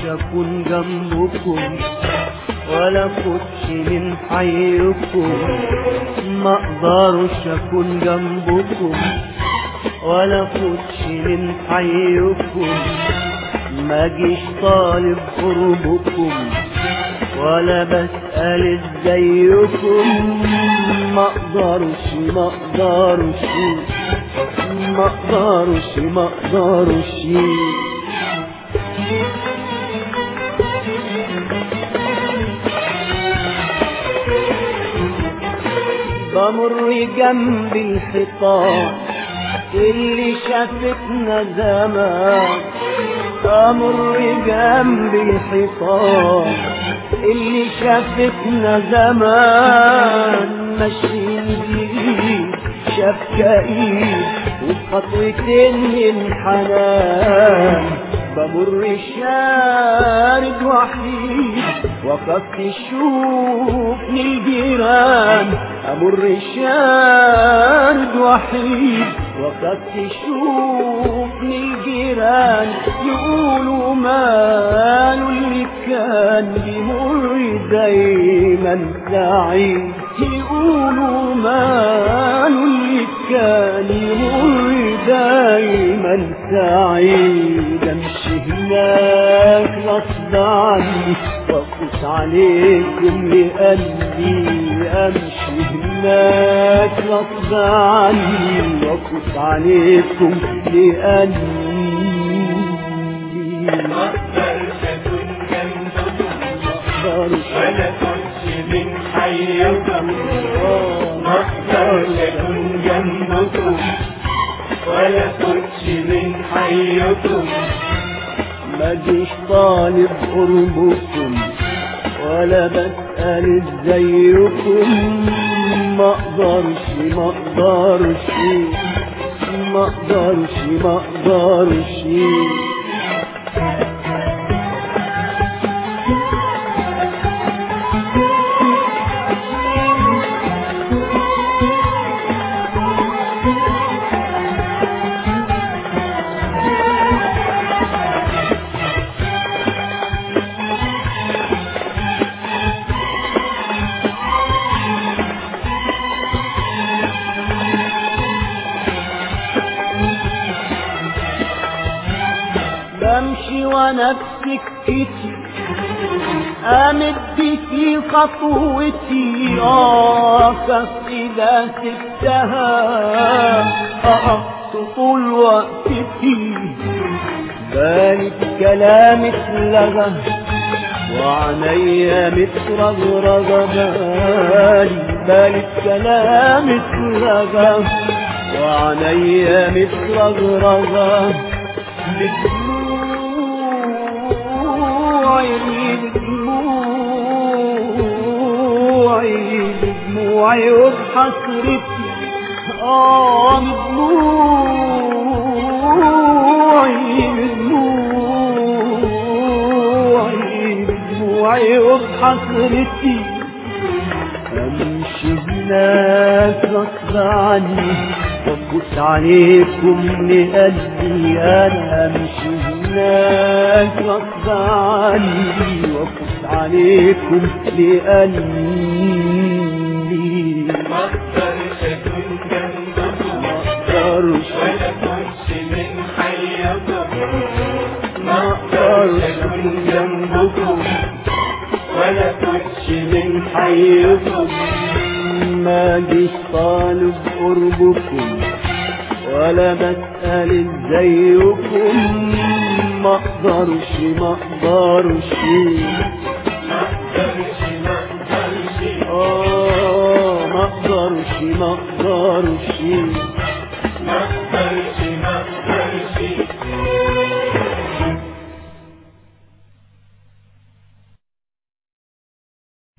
اكون جنبكم ولا اخدش من حيكم ما اقدرش اكون جنبكم ولا اخدش من حيكم ما جيش طالب قربكم ولا بسأل ازيكم ما اقدرش ما اقدرش ما اقدرش ما اقدرش بمر جنب الحيطان اللي شافتنا زمان امر جنب الحيطان اللي شافتنا زمان ماشيين بيه شاف كئيب وخطوتين من حنان بمر الشارد وحيد وقفت شوفني الجيران امر الشارد وحيد وقفت شوفني الجيران يقولوا ماله اللي كان بيمر دايما سعيد يقولوا ماله اللي كان يمر دايما سعيد امشي هناك غصب عني وافوت عليكم لقلبي امشي هناك غصب عني وافوت عليكم لقلبي مقدرش اكون جنبكم مقدرش ولا كنت من حيكم مقدرش اكون جنبكم ولا كنت من حيكم ما جيش طالب قربكم ولا بسأل ازيكم ما اقدرش ما اقدرش ما اقدرش ما اقدرش بمشي وانا في سكتي امد في خطوتي اه اذا سبتها اقف طول وقتي بالي الكلام اتلغى وعليا مترغرغ بالي بالي الكلام اتلغى وعليا مترغرغ بدموعي بدموعي بدموعي وبحسرتي اه بدموعي بدموعي بدموعي وبحسرتي امشي هناك غصب عني وافوت عليكم لقلبي انا امشي هناك غصب عني وافوت عليكم لقلبي مقدرش اكون جنبكم ما اقدرش ولا كنت من حيكم ما اقدرش اكون جنبكم ولا كنت من حيكم ما جيش طالب قربكم ولا بسأل ازيكم ما اقدرش ما اقدرش مقدرش مقدرش اه ما اقدرش ما اقدرش مقدرش